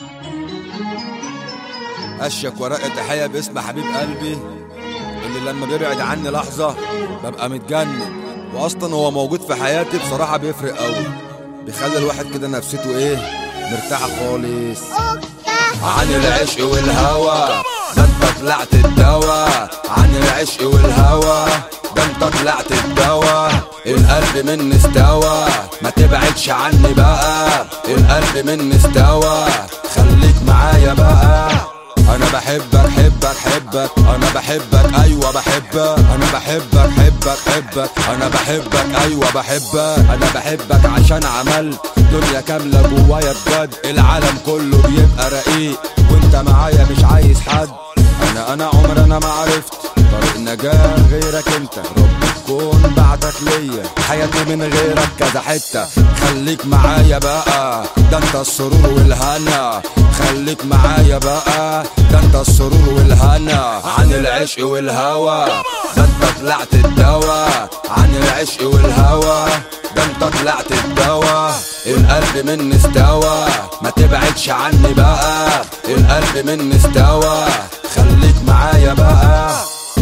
اشيك ورقة تحية باسم حبيب قلبي اللي لما بيبعد عني لحظة ببقى متجنن واصلا هو موجود في حياتي بصراحة بيفرق قوي بيخلي الواحد كده نفسيته ايه مرتاحة خالص عن العشق والهوى ده انت طلعت الدوا عن العشق والهوى ده انت طلعت الدوا القلب مني استوى ما تبعدش عني بقى القلب مني استوى خليك معايا بقى انا بحبك حبك حبك انا بحبك ايوه بحبك انا بحبك حبك حبك انا بحبك ايوه بحبك انا بحبك عشان عملت دنيا كامله جوايا بجد العالم كله بيبقى رقيق وانت معايا مش عايز حد انا انا عمر انا ما عرفت طريق نجاة غيرك انت رب تكون بعتك ليا حياتي من غيرك كذا حتة خليك معايا بقى ده انت السرور والهنا خليك معايا بقى ده انت السرور والهنا عن العشق والهوى ده انت طلعت الدوا عن العشق والهوى ده انت طلعت الدوا القلب مني استوى ما تبعدش عني بقى القلب مني استوى خليك معايا بقى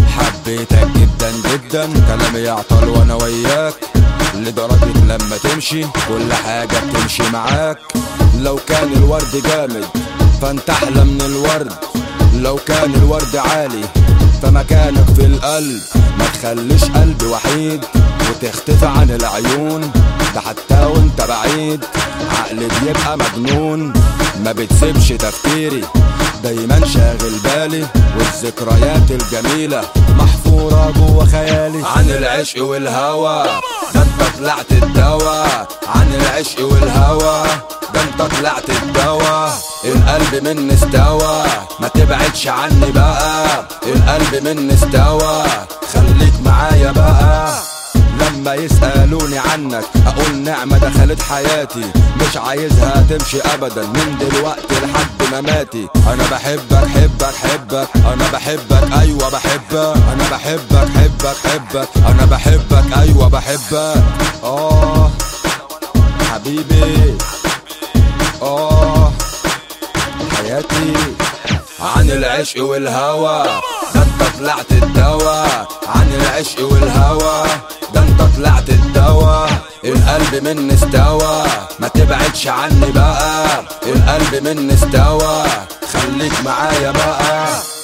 حبيتك جدا جدا كلامي يعطل وانا وياك لدرجة لما تمشي كل حاجة بتمشي معاك لو كان الورد جامد فانت احلى من الورد لو كان الورد عالي فمكانك في القلب ما تخليش قلبي وحيد وتختفي عن العيون ده حتى وانت بعيد عقلي بيبقى مجنون ما بتسيبش تفكيري دايما شاغل بالي والذكريات الجميلة محفورة جوا خيالي عن العشق والهوى ده انت طلعت الدوا عن العشق والهوى ده انت طلعت الدوا القلب مني استوى ما تبعدش عني بقى القلب مني استوى خليك معايا بقى لما يسألوني عنك أقول نعمة دخلت حياتي مش عايزها تمشي أبدا من دلوقتي لحد مماتي أنا بحبك حبك حبك أنا بحبك أيوة بحبك أنا بحبك حبك حبك أنا بحبك أيوة بحبك آه حبيبي آه حياتي عن العشق والهوى ده انت طلعت الدوا عن العشق والهوى ده انت طلعت الدوا القلب مني استوى ما تبعدش عني بقى القلب مني استوى خليك معايا بقى